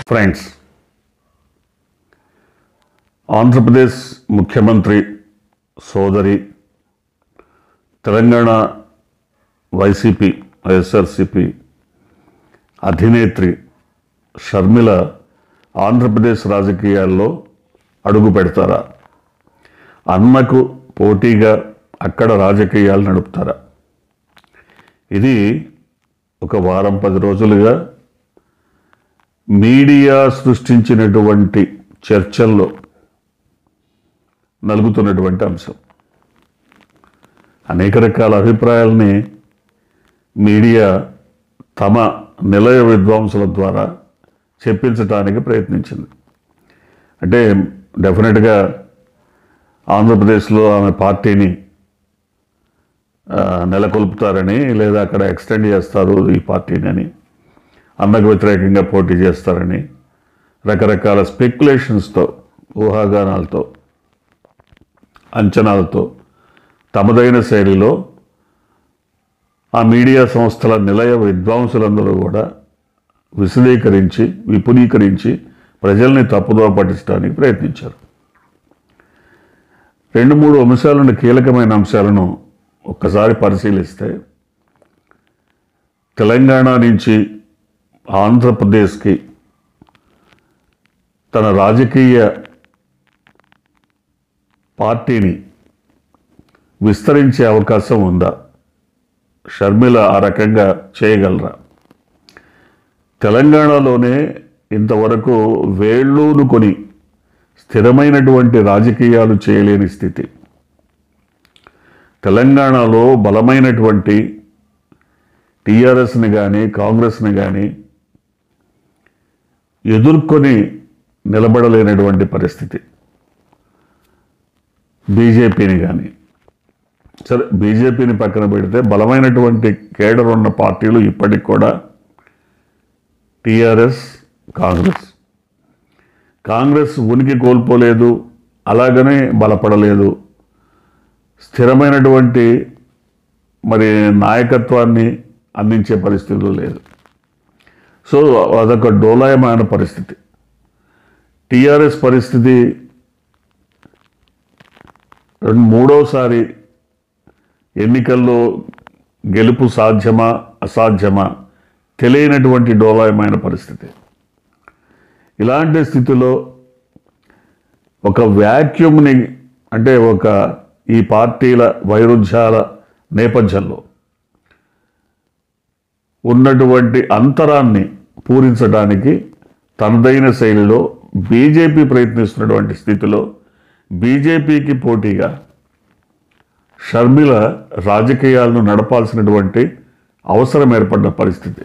friends Andhra Pradesh ముఖ్యమంత్రి సోదరి తెలంగాణ వైసీపీ వైఎస్ఆర్సిపి అధినేత్రి షర్మిల ఆంధ్రప్రదేశ్ రాజకీయాల్లో అడుగు పెడతారా అన్నకు పోటీగా అక్కడ రాజకీయాలు నడుపుతారా ఇది ఒక వారం పది రోజులుగా మీడియా సృష్టించినటువంటి చర్చల్లో నలుగుతున్నటువంటి అంశం అనేక రకాల అభిప్రాయాల్ని మీడియా తమ నిలయ విద్వాంసుల ద్వారా చెప్పించడానికి ప్రయత్నించింది అంటే డెఫినెట్గా ఆంధ్రప్రదేశ్లో ఆమె పార్టీని ఆ, నెలకొల్పుతారని లేదా అక్కడ ఎక్స్టెండ్ చేస్తారు ఈ పార్టీని అని అన్నకు వ్యతిరేకంగా పోటీ చేస్తారని రకరకాల స్పెక్యులేషన్స్తో ఊహాగానాలతో అంచనాలతో తమదైన శైలిలో ఆ మీడియా సంస్థల నిలయ విద్వాంసులందరూ కూడా విశదీకరించి విపులీకరించి ప్రజల్ని తప్పుదోవ పట్టించడానికి ప్రయత్నించారు రెండు మూడు అంశాలను కీలకమైన అంశాలను ఒక్కసారి పరిశీలిస్తే తెలంగాణ నుంచి ఆంధ్రప్రదేశ్కి తన రాజకీయ పార్టీని విస్తరించే అవకాశం ఉందా షర్మిల ఆ రకంగా చేయగలరా తెలంగాణలోనే ఇంతవరకు వేళ్ళూనుకొని స్థిరమైనటువంటి రాజకీయాలు చేయలేని స్థితి తెలంగాణలో బలమైనటువంటి టీఆర్ఎస్ని కానీ కాంగ్రెస్ని కానీ ఎదుర్కొని నిలబడలేనటువంటి పరిస్థితి బీజేపీని కానీ సరే బీజేపీని పక్కన పెడితే బలమైనటువంటి కేడర్ ఉన్న పార్టీలు ఇప్పటికి కూడా టీఆర్ఎస్ కాంగ్రెస్ కాంగ్రెస్ ఉనికి కోల్పోలేదు అలాగనే బలపడలేదు స్థిరమైనటువంటి మరి నాయకత్వాన్ని అందించే పరిస్థితులు లేదు సో అదొక డోలాయమైన పరిస్థితి టీఆర్ఎస్ పరిస్థితి రెండు మూడోసారి ఎన్నికల్లో గెలుపు సాధ్యమా అసాధ్యమా తెలియనటువంటి డోలాయమైన పరిస్థితి ఇలాంటి స్థితిలో ఒక వ్యాక్యూమ్ని అంటే ఒక ఈ పార్టీల వైరుధ్యాల నేపథ్యంలో ఉన్నటువంటి అంతరాన్ని పూరించడానికి తనదైన శైలిలో బీజేపీ ప్రయత్నిస్తున్నటువంటి స్థితిలో బీజేపీకి పోటీగా షర్మిల రాజకీయాలను నడపాల్సినటువంటి అవసరం ఏర్పడ్డ పరిస్థితి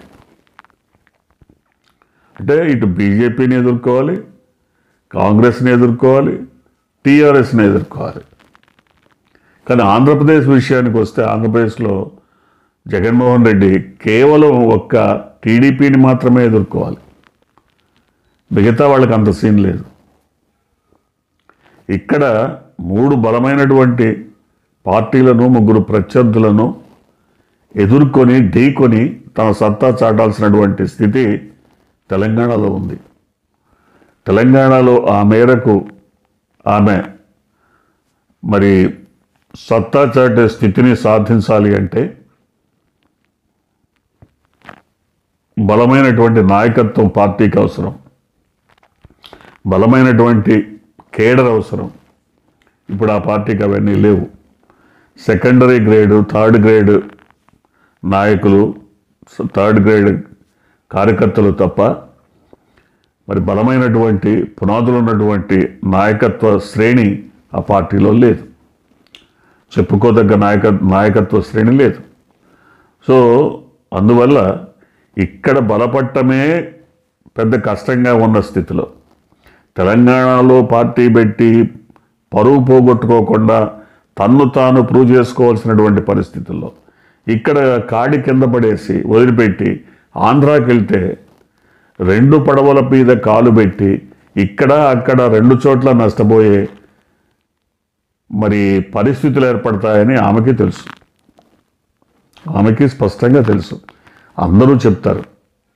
అంటే ఇటు బీజేపీని ఎదుర్కోవాలి కాంగ్రెస్ని ఎదుర్కోవాలి టీఆర్ఎస్ని ఎదుర్కోవాలి కానీ ఆంధ్రప్రదేశ్ విషయానికి వస్తే ఆంధ్రప్రదేశ్లో జగన్మోహన్ రెడ్డి కేవలం ఒక్క టీడీపీని మాత్రమే ఎదుర్కోవాలి మిగతా వాళ్ళకి అంత సీన్ లేదు ఇక్కడ మూడు బలమైనటువంటి పార్టీలను ముగ్గురు ప్రత్యర్థులను ఎదుర్కొని ఢీకొని తన సత్తా చాటాల్సినటువంటి స్థితి తెలంగాణలో ఉంది తెలంగాణలో ఆ మేరకు ఆమె మరి సత్తా చాటే స్థితిని సాధించాలి అంటే బలమైనటువంటి నాయకత్వం పార్టీకి అవసరం బలమైనటువంటి కేడర్ అవసరం ఇప్పుడు ఆ పార్టీకి అవన్నీ లేవు సెకండరీ గ్రేడు థర్డ్ గ్రేడ్ నాయకులు థర్డ్ గ్రేడ్ కార్యకర్తలు తప్ప మరి బలమైనటువంటి పునాదులు ఉన్నటువంటి నాయకత్వ శ్రేణి ఆ పార్టీలో లేదు చెప్పుకోదగ్గ నాయక నాయకత్వ శ్రేణి లేదు సో అందువల్ల ఇక్కడ బలపట్టమే పెద్ద కష్టంగా ఉన్న స్థితిలో తెలంగాణలో పార్టీ పెట్టి పరువు పోగొట్టుకోకుండా తన్ను తాను ప్రూవ్ చేసుకోవాల్సినటువంటి పరిస్థితుల్లో ఇక్కడ కాడి కింద పడేసి వదిలిపెట్టి ఆంధ్రాకి వెళ్తే రెండు పడవల మీద కాలు పెట్టి ఇక్కడ అక్కడ రెండు చోట్ల నష్టపోయే మరి పరిస్థితులు ఏర్పడతాయని ఆమెకి తెలుసు ఆమెకి స్పష్టంగా తెలుసు అందరూ చెప్తారు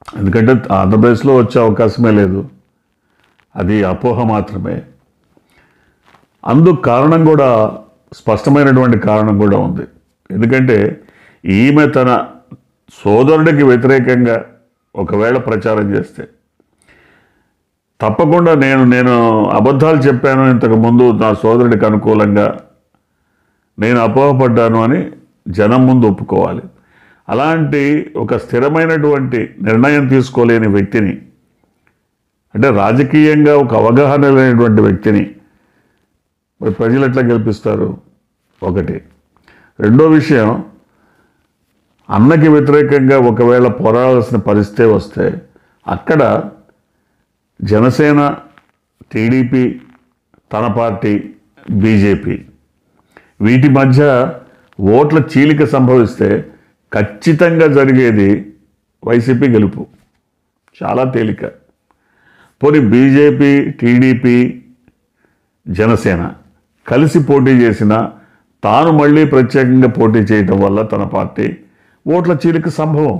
ఎందుకంటే ఆంధ్రప్రదేశ్లో వచ్చే అవకాశమే లేదు అది అపోహ మాత్రమే అందుకు కారణం కూడా స్పష్టమైనటువంటి కారణం కూడా ఉంది ఎందుకంటే ఈమె తన సోదరుడికి వ్యతిరేకంగా ఒకవేళ ప్రచారం చేస్తే తప్పకుండా నేను నేను అబద్ధాలు చెప్పాను ఇంతకు ముందు నా సోదరుడికి అనుకూలంగా నేను అపోహపడ్డాను అని జనం ముందు ఒప్పుకోవాలి అలాంటి ఒక స్థిరమైనటువంటి నిర్ణయం తీసుకోలేని వ్యక్తిని అంటే రాజకీయంగా ఒక అవగాహన లేనటువంటి వ్యక్తిని మరి ప్రజలు ఎట్లా గెలిపిస్తారు ఒకటి రెండో విషయం అన్నకి వ్యతిరేకంగా ఒకవేళ పోరాడాల్సిన పరిస్థితి వస్తే అక్కడ జనసేన టీడీపీ తన పార్టీ బీజేపీ వీటి మధ్య ఓట్ల చీలిక సంభవిస్తే ఖచ్చితంగా జరిగేది వైసీపీ గెలుపు చాలా తేలిక పోనీ బీజేపీ టీడీపీ జనసేన కలిసి పోటీ చేసిన తాను మళ్ళీ ప్రత్యేకంగా పోటీ చేయటం వల్ల తన పార్టీ ఓట్ల చీలిక సంభవం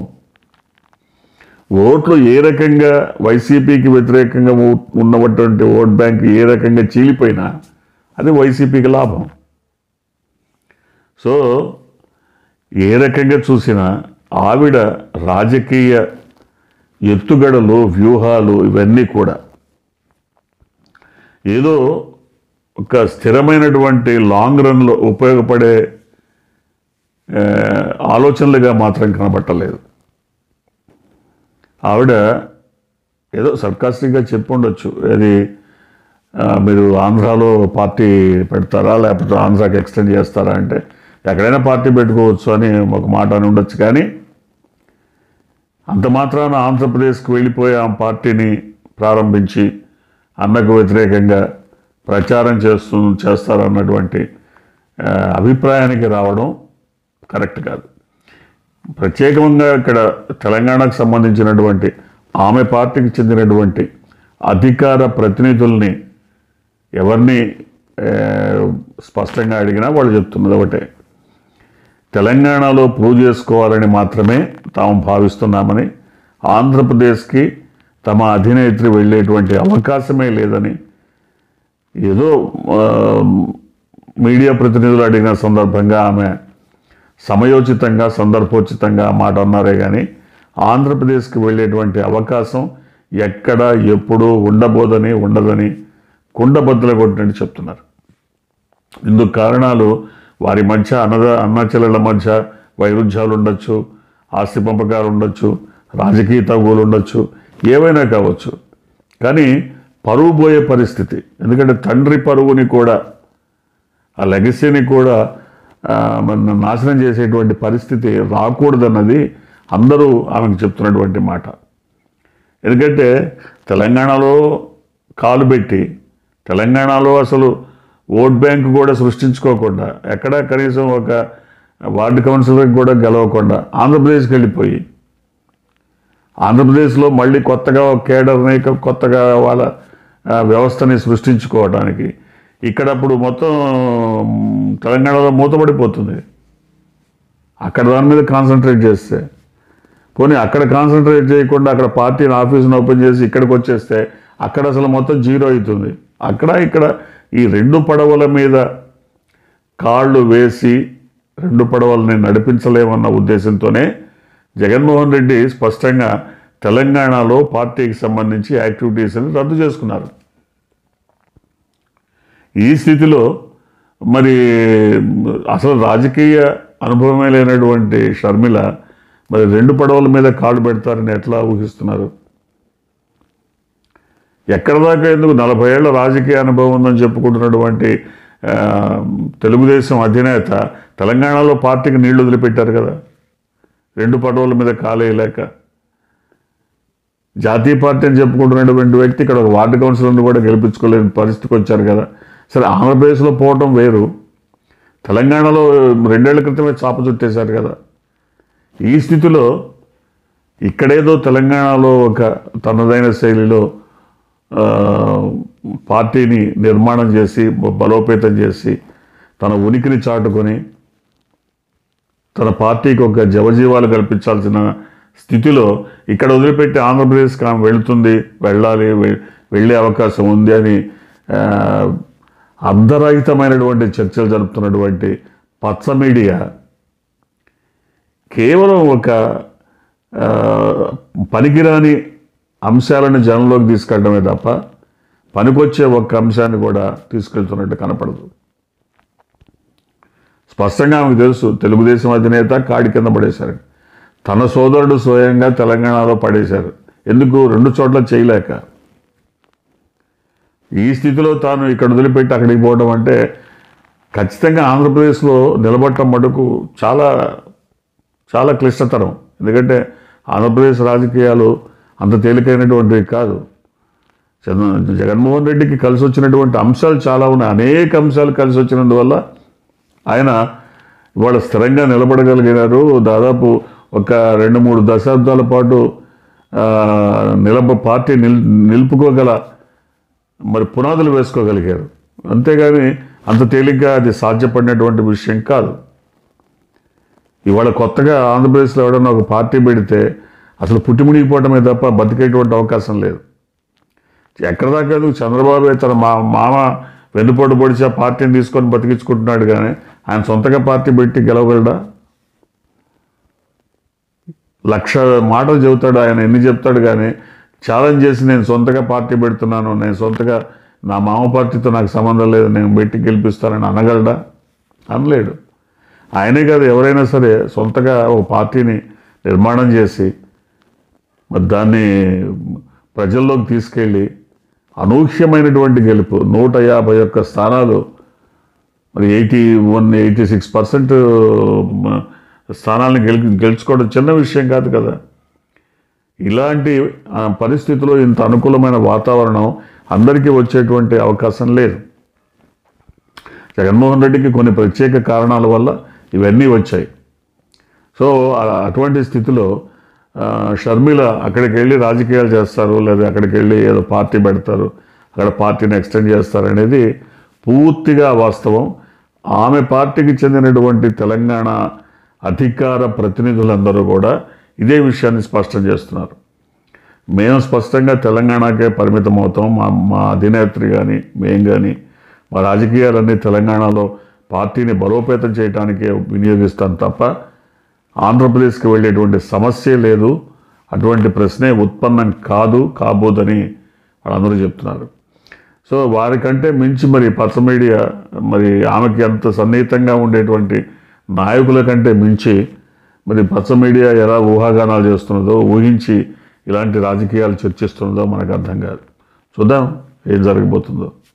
ఓట్లు ఏ రకంగా వైసీపీకి వ్యతిరేకంగా ఉ- ఉన్నటువంటి ఓట్ బ్యాంక్ ఏ రకంగా చీలిపోయినా అది వైసీపీకి లాభం సో ఏ రకంగా చూసినా ఆవిడ రాజకీయ ఎత్తుగడలు వ్యూహాలు ఇవన్నీ కూడా ఏదో ఒక స్థిరమైనటువంటి లాంగ్ రన్లో ఉపయోగపడే ఆ, ఆలోచనలుగా మాత్రం కనబట్టలేదు ఆవిడ ఏదో సర్కాస్టిక్గా చెప్పుండొచ్చు అది ఆ, మీరు ఆంధ్రాలో పార్టీ పెడతారా లేకపోతే ఆంధ్రాకి ఎక్స్టెండ్ చేస్తారా అంటే ఎక్కడైనా పార్టీ పెట్టుకోవచ్చు అని ఒక మాట అని ఉండొచ్చు కానీ అంత మాత్రాన ఆంధ్రప్రదేశ్కి వెళ్ళిపోయి ఆ పార్టీని ప్రారంభించి అన్నకు వ్యతిరేకంగా ప్రచారం చేస్తూ చేస్తారన్నటువంటి ఆ, అభిప్రాయానికి రావడం కరెక్ట్ కాదు ప్రత్యేకంగా ఇక్కడ తెలంగాణకు సంబంధించినటువంటి ఆమె పార్టీకి చెందినటువంటి అధికార ప్రతినిధుల్ని ఎవరిని ఆ, స్పష్టంగా అడిగినా వాళ్ళు చెప్తున్నది ఒకటే తెలంగాణలో ప్రూవ్ చేసుకోవాలని మాత్రమే తాము భావిస్తున్నామని ఆంధ్రప్రదేశ్కి తమ అధినేత్రి వెళ్ళేటువంటి అవకాశమే లేదని ఏదో ఆ, మీడియా ప్రతినిధులు అడిగిన సందర్భంగా ఆమె సమయోచితంగా సందర్భోచితంగా ఆ మాట అన్నారే కానీ ఆంధ్రప్రదేశ్కి వెళ్ళేటువంటి అవకాశం ఎక్కడ ఎప్పుడు ఉండబోదని ఉండదని కుండబద్దలు కొట్టినట్టు చెప్తున్నారు ఇందుకు కారణాలు వారి మధ్య అన్నద అన్నచెల్లెల మధ్య వైరుధ్యాలు ఉండొచ్చు ఆస్తి పంపకాలు ఉండొచ్చు రాజకీయ తగులు ఉండొచ్చు ఏవైనా కావచ్చు కానీ పరువు పోయే పరిస్థితి ఎందుకంటే తండ్రి పరువుని కూడా ఆ లెగసీని కూడా ఆ, మన నాశనం చేసేటువంటి పరిస్థితి రాకూడదన్నది అందరూ ఆమెకు చెప్తున్నటువంటి మాట ఎందుకంటే తెలంగాణలో కాలు పెట్టి తెలంగాణలో అసలు ఓట్ బ్యాంక్ కూడా సృష్టించుకోకుండా ఎక్కడ కనీసం ఒక వార్డు కౌన్సిలర్కి కూడా గెలవకుండా ఆంధ్రప్రదేశ్కి వెళ్ళిపోయి ఆంధ్రప్రదేశ్లో మళ్ళీ కొత్తగా ఒక కేడర్ని కొత్తగా వాళ్ళ ఆ, వ్యవస్థని సృష్టించుకోవడానికి ఇక్కడ అప్పుడు మొత్తం మ్, తెలంగాణలో మూతపడిపోతుంది అక్కడ దాని మీద కాన్సన్ట్రేట్ చేస్తే పోనీ అక్కడ కాన్సన్ట్రేట్ చేయకుండా అక్కడ పార్టీని ఆఫీస్ని ఓపెన్ చేసి ఇక్కడికి వచ్చేస్తే అక్కడ అసలు మొత్తం జీరో అవుతుంది అక్కడ ఇక్కడ ఈ రెండు పడవల మీద కాళ్ళు వేసి రెండు పడవలని నడిపించలేమన్న ఉద్దేశంతోనే జగన్మోహన్ రెడ్డి స్పష్టంగా తెలంగాణలో పార్టీకి సంబంధించి యాక్టివిటీస్ని రద్దు చేసుకున్నారు ఈ స్థితిలో మరి అసలు రాజకీయ అనుభవమే లేనటువంటి షర్మిల మరి రెండు పడవల మీద కాళ్ళు పెడతారని ఎట్లా ఊహిస్తున్నారు ఎక్కడ దాకా ఎందుకు నలభై ఏళ్ల రాజకీయ అనుభవం ఉందని చెప్పుకుంటున్నటువంటి ఆ, తెలుగుదేశం అధినేత తెలంగాణలో పార్టీకి నీళ్లు వదిలిపెట్టారు కదా రెండు పడవల మీద కాలేయలేక జాతీయ పార్టీ అని చెప్పుకుంటున్నటువంటి వ్యక్తి ఇక్కడ ఒక వార్డు కౌన్సిలర్ని కూడా గెలిపించుకోలేని పరిస్థితికి వచ్చారు కదా సరే ఆంధ్రప్రదేశ్లో పోవటం వేరు తెలంగాణలో రెండేళ్ల క్రితమే చాప చుట్టేశారు కదా ఈ స్థితిలో ఇక్కడేదో తెలంగాణలో ఒక తనదైన శైలిలో ఆ, పార్టీని నిర్మాణం చేసి బలోపేతం చేసి తన ఉనికిని చాటుకొని తన పార్టీకి ఒక జవజీవాలు కల్పించాల్సిన స్థితిలో ఇక్కడ వదిలిపెట్టి ఆంధ్రప్రదేశ్కి ఆమె వెళుతుంది వెళ్ళాలి వె- వెళ్ళే అవకాశం ఉంది అని ఆ, అర్ధరహితమైనటువంటి చర్చలు జరుపుతున్నటువంటి పచ్చ మీడియా కేవలం ఒక ఆ, పనికిరాని అంశాలను జనంలోకి తీసుకెళ్ళడమే తప్ప పనికొచ్చే ఒక్క అంశాన్ని కూడా తీసుకెళ్తున్నట్టు కనపడదు స్పష్టంగా ఆమెకు తెలుసు తెలుగుదేశం అధినేత కాడి కింద పడేశారు తన సోదరుడు స్వయంగా తెలంగాణలో పడేశారు ఎందుకు రెండు చోట్ల చేయలేక ఈ స్థితిలో తాను ఇక్కడ వదిలిపెట్టి అక్కడికి పోవడం అంటే ఖచ్చితంగా ఆంధ్రప్రదేశ్లో నిలబడటం మటుకు చాలా చాలా క్లిష్టతరం ఎందుకంటే ఆంధ్రప్రదేశ్ రాజకీయాలు అంత తేలికైనటువంటివి కాదు చంద్ర జగన్మోహన్ రెడ్డికి కలిసి వచ్చినటువంటి అంశాలు చాలా ఉన్నాయి అనేక అంశాలు కలిసి వచ్చినందువల్ల ఆయన ఇవాళ స్థిరంగా నిలబడగలిగినారు దాదాపు ఒక రెండు మూడు దశాబ్దాల పాటు ఆ, నిలబ పార్టీ నిల్ నిలుపుకోగల మరి పునాదులు వేసుకోగలిగారు అంతేగాని అంత తేలిగ్గా అది సాధ్యపడినటువంటి విషయం కాదు ఇవాళ కొత్తగా ఆంధ్రప్రదేశ్లో ఎవడన్నా ఒక పార్టీ పెడితే అసలు పుట్టిమునిగిపోవటమే తప్ప బతికేటువంటి అవకాశం లేదు ఎక్కడ దాకా ఎందుకు చంద్రబాబు తన మా మామ వెన్నుపోటు పొడిచి ఆ పార్టీని తీసుకొని బతికించుకుంటున్నాడు కానీ ఆయన సొంతగా పార్టీ పెట్టి గెలవగలడా లక్ష మాటలు చెబుతాడు ఆయన ఎన్ని చెప్తాడు కానీ ఛాలెంజ్ చేసి నేను సొంతగా పార్టీ పెడుతున్నాను నేను సొంతగా నా మామ పార్టీతో నాకు సంబంధం లేదు నేను పెట్టి గెలిపిస్తానని అనగలడా అనలేడు ఆయనే కాదు ఎవరైనా సరే సొంతగా ఒక పార్టీని నిర్మాణం చేసి మరి దాన్ని ప్రజల్లోకి తీసుకెళ్ళి అనూహ్యమైనటువంటి గెలుపు నూట యాభై ఒక్క స్థానాలు మరి eighty one eighty six percent స్థానాలను గెలు గెలుచుకోవడం చిన్న విషయం కాదు కదా ఇలాంటి ఆ, పరిస్థితిలో ఇంత అనుకూలమైన వాతావరణం అందరికీ వచ్చేటువంటి అవకాశం లేదు జగన్మోహన్ రెడ్డికి కొన్ని ప్రత్యేక కారణాల వల్ల ఇవన్నీ వచ్చాయి సో ఆ- అటువంటి స్థితిలో ఆ, షర్మిల అక్కడికి వెళ్ళి రాజకీయాలు చేస్తారు లేదా అక్కడికి వెళ్ళి ఏదో పార్టీ పెడతారు అక్కడ పార్టీని ఎక్స్టెండ్ చేస్తారు అనేది పూర్తిగా వాస్తవం ఆమె పార్టీకి చెందినటువంటి తెలంగాణ అధికార ప్రతినిధులందరూ కూడా ఇదే విషయాన్ని స్పష్టం చేస్తున్నారు మేము స్పష్టంగా తెలంగాణకే పరిమితం అవుతాం మా మా అధినేత్రి కానీ మేము కానీ మా రాజకీయాలన్నీ తెలంగాణలో పార్టీని బలోపేతం చేయడానికే వినియోగిస్తాం తప్ప ఆంధ్రప్రదేశ్కి వెళ్ళేటువంటి సమస్య లేదు అటువంటి ప్రశ్నే ఉత్పన్నం కాదు కాబోదని వాళ్ళందరూ చెప్తున్నారు సో వారికంటే మించి మరి పచ్చ మీడియా మరి ఆమెకి ఎంత సన్నిహితంగా ఉండేటువంటి నాయకుల కంటే మించి మరి పచ్చ మీడియా ఎలా ఊహాగానాలు చేస్తున్నదో ఊహించి ఇలాంటి రాజకీయాలు చర్చిస్తున్నదో మనకు అర్థం కాదు చూద్దాం ఏం జరగబోతుందో